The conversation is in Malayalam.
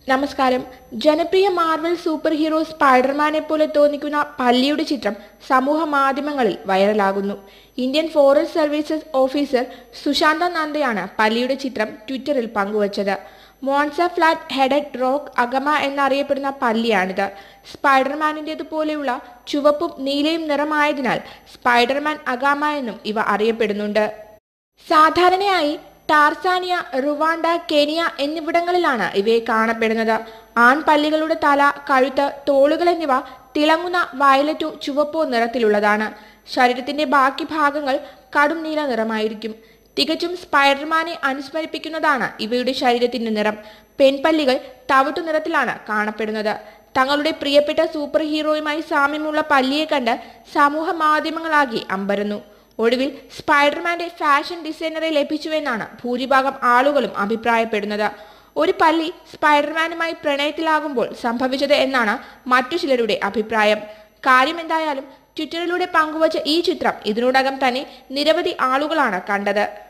നമസ്കാരം ജനപ്രിയ മാർവൽ സൂപ്പർ ഹീറോ സ്പൈഡർമാനെ പോലെ തോന്നിക്കുന്ന പല്ലിയുടെ ചിത്രം സമൂഹ മാധ്യമങ്ങളിൽ വൈറലാകുന്നു Indian forest services officer Susanta നന്ദയാണ് പല്ലിയുടെ ചിത്രം ട്വിറ്ററിൽ പങ്കുവച്ചത് Mwanza flat headed rock agama എന്നറിയപ്പെടുന്ന പല്ലിയാണിത് സ്പൈഡർമാനിൻ്റെതുപോലെയുള്ള ചുവപ്പും നീലയും നിറമായതിനാൽ സ്പൈഡർമാൻ അഗാമ എന്നും ഇവ അറിയപ്പെടുന്നുണ്ട് സാധാരണയായി ടാർസാനിയ റുവാണ്ട കെനിയ എന്നിവിടങ്ങളിലാണ് ഇവയെ കാണപ്പെടുന്നത് ആൺപല്ലികളുടെ തല കഴുത്ത് തോളുകൾ എന്നിവ തിളങ്ങുന്ന വയലറ്റോ ചുവപ്പോ നിറത്തിലുള്ളതാണ് ശരീരത്തിന്റെ ബാക്കി ഭാഗങ്ങൾ കടും നീല നിറമായിരിക്കും തികച്ചും സ്പൈഡർമാനെ അനുസ്മരിപ്പിക്കുന്നതാണ് ഇവയുടെ ശരീരത്തിന്റെ നിറം പെൺപല്ലികൾ തവിട്ടു നിറത്തിലാണ് കാണപ്പെടുന്നത് തങ്ങളുടെ പ്രിയപ്പെട്ട സൂപ്പർ ഹീറോയുമായി സാമ്യമുള്ള പല്ലിയെ കണ്ട് സമൂഹ മാധ്യമങ്ങളാകെ അമ്പരന്നു ഒടുവിൽ സ്പൈഡർമാന്റെ ഫാഷൻ ഡിസൈനറെ ലഭിച്ചുവെന്നാണ് ഭൂരിഭാഗം ആളുകളും അഭിപ്രായപ്പെടുന്നത് ഒരു പല്ലി സ്പൈഡർമാനുമായി പ്രണയത്തിലാകുമ്പോൾ സംഭവിച്ചത് എന്നാണ് മറ്റു ചിലരുടെ അഭിപ്രായം കാര്യം എന്തായാലും ട്വിറ്ററിലൂടെ പങ്കുവച്ച ഈ ചിത്രം ഇതിനോടകം തന്നെ നിരവധി ആളുകളാണ് കണ്ടത്